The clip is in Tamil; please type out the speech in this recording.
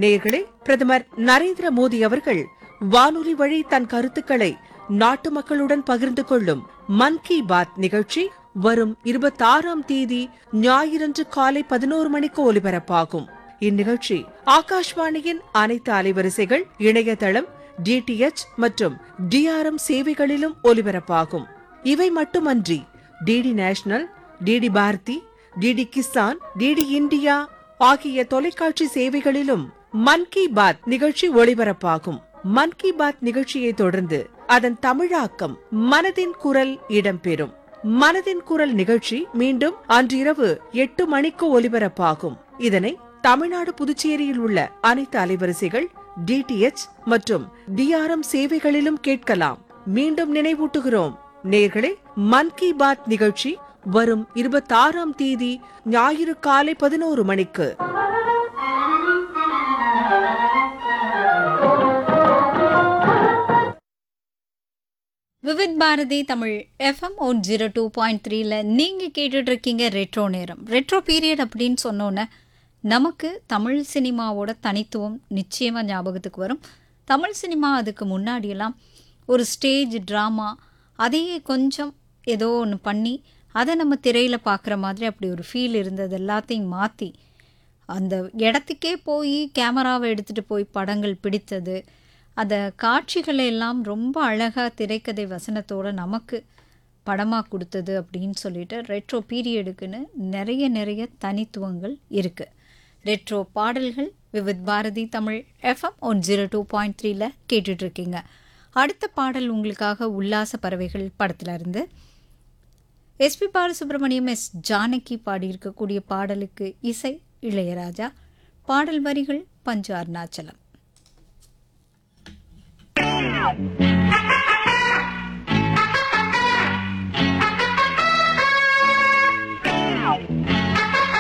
நேர்களே பிரதமர் நரேந்திர மோடி அவர்கள் வானொலி வழி தன் கருத்துக்களை நாட்டு மக்களுடன் பகிர்ந்து கொள்ளும் மன் கி பாத் நிகழ்ச்சி வரும் இருபத்தாறாம் தேதி ஞாயிறன்று காலை பதினோரு மணிக்கு ஒலிபரப்பாகும் இந்நிகழ்ச்சி ஆகாஷ்வாணியின் அனைத்து அலைவரிசைகள் இணையதளம் டிடிஎச் மற்றும் டிஆர்எம் சேவைகளிலும் ஒலிபரப்பாகும் இவை மட்டுமன்றி DD national DD Bharati DD Kisan DD India ஆகிய தொலைக்காட்சி சேவைகளிலும் மன் கி பாத் நிகழ்ச்சி ஒளிபரப்பாகும் மன் கி பாத் நிகழ்ச்சியை தொடர்ந்து அதன் தமிழாக்கம் மனதின் குரல் இடம்பெறும் மனதின் குரல் நிகழ்ச்சி மீண்டும் அன்றிரவு எட்டு மணிக்கு ஒலிபரப்பாகும் இதனை தமிழ்நாடு புதுச்சேரியில் உள்ள அனைத்து அலைவரிசைகள் டிடிஎச் மற்றும் டிஆர்எம் சேவைகளிலும் கேட்கலாம் மீண்டும் நினைவூட்டுகிறோம் நேர்களே மன் கி பாத் நிகழ்ச்சி வரும் இருபத்தாறாம் தேதி ஞாயிறு காலை பதினோரு மணிக்கு Vividh Bharati Tamil FM one zero two point த்ரீல நீங்கள் கேட்டுட்டு இருக்கீங்க ரெட்ரோ நேரம் ரெட்ரோ பீரியட் அப்படின்னு சொன்னோன்னே நமக்கு தமிழ் சினிமாவோட தனித்துவம் நிச்சயமாக ஞாபகத்துக்கு வரும் தமிழ் சினிமா அதுக்கு முன்னாடியெல்லாம் ஒரு ஸ்டேஜ் ட்ராமா அதையே கொஞ்சம் ஏதோ ஒன்று பண்ணி அதை நம்ம திரையில் பார்க்குற மாதிரி அப்படி ஒரு ஃபீல் இருந்தது எல்லாத்தையும் மாற்றி அந்த இடத்துக்கே போய் கேமராவை எடுத்துகிட்டு போய் படங்கள் பிடித்தது அந்த காட்சிகளை எல்லாம் ரொம்ப அழகாக திரைக்கதை வசனத்தோட நமக்கு படமாக கொடுத்தது அப்படின்னு சொல்லிட்டு ரெட்ரோ பீரியடுக்குன்னு நிறைய நிறைய தனித்துவங்கள் இருக்குது ரெட்ரோ பாடல்கள் Vividh Bharati Tamil FM one zero two point த்ரீல கேட்டுட்ருக்கீங்க அடுத்த பாடல் உங்களுக்காக உல்லாச பறவைகள் படத்துல இருந்து எஸ்பி பாலசுப்ரமணியம் எஸ் ஜானகி பாடியிருக்கக்கூடிய பாடலுக்கு இசை இளையராஜா பாடல் வரிகள் பஞ்சு அருணாச்சலம்